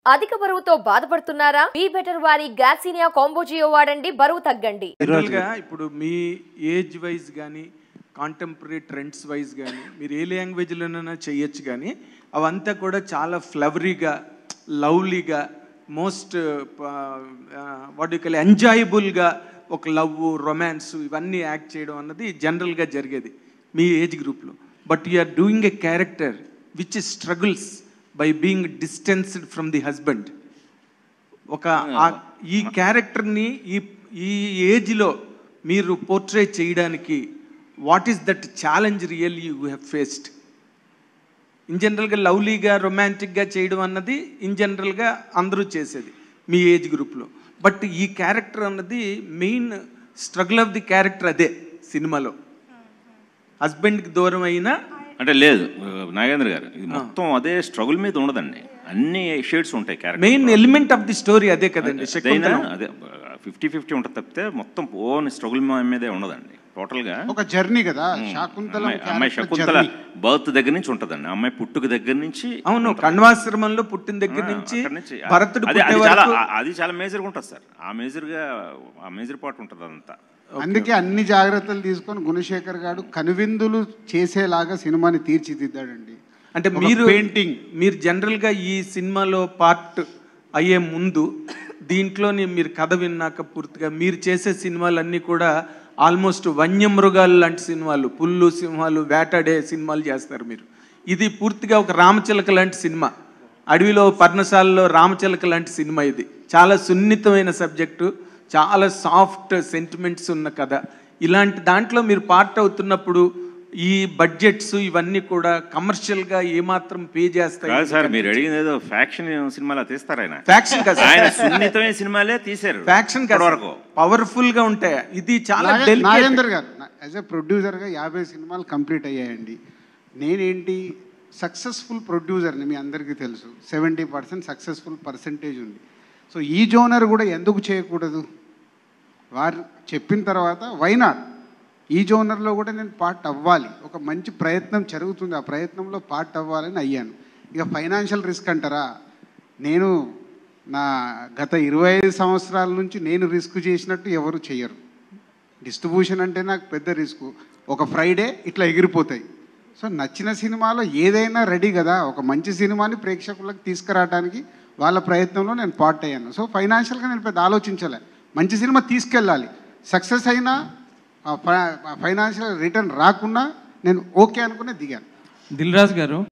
అధిక బరువుతో బాధపడుతున్నారా బీ బెటర్ వారి గ్యాసీనియా కాంబోజియో వాడండి బరువు తగ్గండి జనరల్గా ఇప్పుడు మీ ఏజ్ వైజ్ కానీ కాంటెంపరీ ట్రెండ్స్ వైజ్ కానీ మీరు ఏ లాంగ్వేజ్లోనైనా చేయొచ్చు కానీ అవంతా కూడా చాలా ఫ్లవరీగా లవ్లీగా మోస్ట్ వాట్ యూ కల్ ఎంజాయబుల్గా ఒక లవ్ రొమాన్స్ ఇవన్నీ యాక్ట్ చేయడం అన్నది జనరల్గా జరిగేది మీ ఏజ్ గ్రూప్లో but are doing a character which struggles by being distanced from the husband ఒక ఆ- ఈ క్యారెక్టర్ని ఈ ఈ ఏజ్లో మీరు పోర్ట్రే చేయడానికి what is that challenge real you have faced in జనరల్గా లవ్లీగా రొమాంటిక్గా చేయడం అన్నది ఇన్ జనరల్గా అందరూ చేసేది మీ ఏజ్ గ్రూప్లో బట్ ఈ క్యారెక్టర్ అన్నది main struggle of the character అదే సినిమాలో హస్బెండ్కి దూరం అయినా అంటే లేదు నాగేంద్ర గారు ఇది మొత్తం అదే స్ట్రగుల్ మీద ఉండదండి అన్ని షేడ్స్ ఉంటాయి character main element of the story అదే కదండి అదైనా శకుంతలం అదే ఫిఫ్టీ ఫిఫ్టీ ఉంటుంది తప్పితే మొత్తం ఓన్ స్ట్రగుల్ మీదే ఉండదండి టోటల్ గా ఒక జర్నీ కదా శాకుంతలం అమ్మాయి అమ్మాయి character శకుంతల journey. బర్త్ దగ్గర నుంచి ఉంటదండి అమ్మాయి పుట్టుక దగ్గర నుంచి అవును కణ్వాశ్రమంలో పుట్టిన దగ్గర ఆ, నుంచి అక్కడి నుంచి భరతుడు అది పుట్టే అది చాలా వరకు ఆ- అది చాలా మేజర్ గా ఉంటుంది సార్ ఆ మేజర్ గా ఆ మేజర్ పార్ట్ ఉంటుంది అదంతా అందుకే అన్ని జాగ్రత్తలు తీసుకొని గుణశేఖర్ గారు కనువిందులు చేసేలాగా సినిమాని తీర్చిదిద్దాడండి అంటే ఒక మీరు painting. మీరు జనరల్గా ఈ సినిమాలో పార్ట్ అయ్యే ముందు దీంట్లోని మీరు కథ విన్నాక పూర్తిగా మీరు చేసే సినిమాలన్నీ కూడా ఆల్మోస్ట్ వన్యమృగాలు లాంటి సినిమాలు పుల్లు సింహాలు వేటాడే సినిమాలు చేస్తారు మీరు ఇది పూర్తిగా ఒక రామచిలక లాంటి సినిమా అడవిలో పర్ణశాలలో రామచిలక లాంటి సినిమా ఇది చాలా సున్నితమైన సబ్జెక్టు చాలా సాఫ్ట్ సెంటిమెంట్స్ ఉన్న కథ ఇలాంటి దాంట్లో మీరు పార్ట్ అవుతున్నప్పుడు ఈ బడ్జెట్స్ ఇవన్నీ కూడా కమర్షియల్ గా ఏమాత్రం పే చేస్తాయి కాదు సార్ మీరు అడిగింది ఏదో ఫ్యాక్షన్ సినిమాలో తీస్తారు ఆయన ఫ్యాక్షన్ కదా ఆయన సున్నితమైన సినిమాలే తీశారు ఫ్యాక్షన్ ఇప్పటి కదా వరకు పవర్ఫుల్ గా ఉంటాయి ఇది చాలా నాగే- delicate. నాగేందర్ గారు యాజ్ ఎ ప్రొడ్యూసర్గా యాభై సినిమాలు కంప్లీట్ అయ్యాయండి నేనేంటి సక్సెస్ఫుల్ ప్రొడ్యూసర్ని మీ అందరికీ తెలుసు సెవెంటీ పర్సెంట్ సక్సెస్ఫుల్ పర్సంటేజ్ ఉంది సో ఈ జోనర్ కూడా ఎందుకు చేయకూడదు వారు చెప్పిన తర్వాత వైనాట్ ఈ జోనర్లో కూడా నేను పార్ట్ అవ్వాలి ఒక మంచి ప్రయత్నం జరుగుతుంది ఆ ప్రయత్నంలో పార్ట్ అవ్వాలని అయ్యాను ఇక ఫైనాన్షియల్ రిస్క్ అంటారా నేను నా గత ఇరవై ఐదు సంవత్సరాల నుంచి నేను రిస్క్ చేసినట్టు ఎవరు చేయరు డిస్ట్రిబ్యూషన్ అంటే నాకు పెద్ద రిస్క్ ఒక ఫ్రైడే ఇట్లా ఎగిరిపోతాయి సో నచ్చిన సినిమాలో ఏదైనా రెడీ కదా ఒక మంచి సినిమాని ప్రేక్షకులకు తీసుకురావడానికి వాళ్ళ ప్రయత్నంలో నేను పార్ట్ అయ్యాను సో ఫైనాన్షియల్గా నేను పెద్ద ఆలోచించలే మంచి సినిమా తీసుకెళ్ళాలి సక్సెస్ అయినా ఫైనాన్షియల్ రిటర్న్ రాకున్నా నేను ఓకే అనుకునే దిగాను దిల్ రాజు గారు